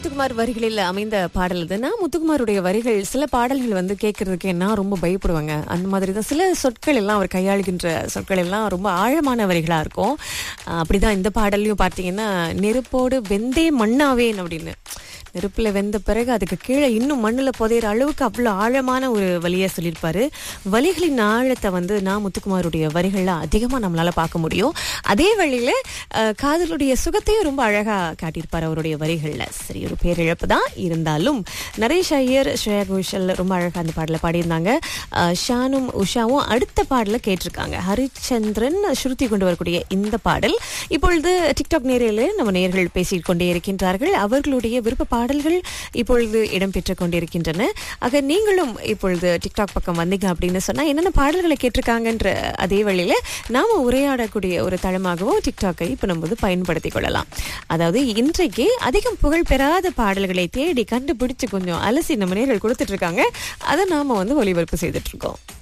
முத்துக்குமார் வரிகளில் அமைந்த பாடல் இது நான் முத்துக்குமாருடைய வரிகள் சில பாடல்கள் வந்து கேட்கறதுக்கு நான் ரொம்ப பயப்படுவாங்க அந்த மாதிரி தான் சில சொற்கள் எல்லாம் அவர் கையாளுகின்ற சொற்கள் எல்லாம் ரொம்ப ஆழமான வரிகளா இருக்கும் அஹ் அப்படிதான் இந்த பாடல்லையும் பார்த்தீங்கன்னா நெருப்போடு வெந்தே மண்ணாவேன் அப்படின்னு நெருப்புல வெந்த பிறகு அதுக்கு கீழே இன்னும் மண்ணுல புதையிற அளவுக்கு அவ்வளோ ஆழமான ஒரு வழியை சொல்லியிருப்பாரு வலிகளின் ஆழத்தை வந்து நான் முத்துக்குமாருடைய வரிகள்ல அதிகமா நம்மளால பார்க்க முடியும் அதே வழியில அஹ், காதலுடைய சுகத்தையும் ரொம்ப அழகா காட்டியிருப்பாரு அவருடைய வரிகள்ல சரி ஒரு பேரிழப்பு தான் இருந்தாலும் நரேஷ் ஐயர் ஸ்ரேயா கோஷல் ரொம்ப அழகா அந்த பாடலை பாடியிருந்தாங்க அஹ், ஷானும் உஷாவும் அடுத்த பாடலை கேட்டிருக்காங்க ஹரிச்சந்திரன் ஸ்ருதி கொண்டு வரக்கூடிய இந்த பாடல் இப்பொழுது டிக்டாக் நேரில் நம்ம நேர்கள் பேசிக் கொண்டே இருக்கின்றார்கள் அவர்களுடைய விருப்ப பாடல்கள் இப்பொழுது இடம்பெற்றுக் கொண்டிருக்கின்றன ஆக நீங்களும் இப்பொழுது டிக்டாக் பக்கம் வந்தீங்க அப்படின்னு சொன்னா என்னென்ன பாடல்களை கேட்டிருக்காங்கன்ற அதே வழியில நாம உரையாடக்கூடிய ஒரு தளமாகவும் டிக்டாக்கை இப்ப நம்ம வந்து பயன்படுத்திக் கொள்ளலாம் அதாவது இன்றைக்கு அதிகம் புகழ் பெறாத பாடல்களை தேடி கண்டுபிடிச்சு கொஞ்சம் அலசி நம்ம நேர்கள் கொடுத்துட்டு இருக்காங்க அதை நாம வந்து ஒளிபரப்பு செய்துட்டு இருக்கோம்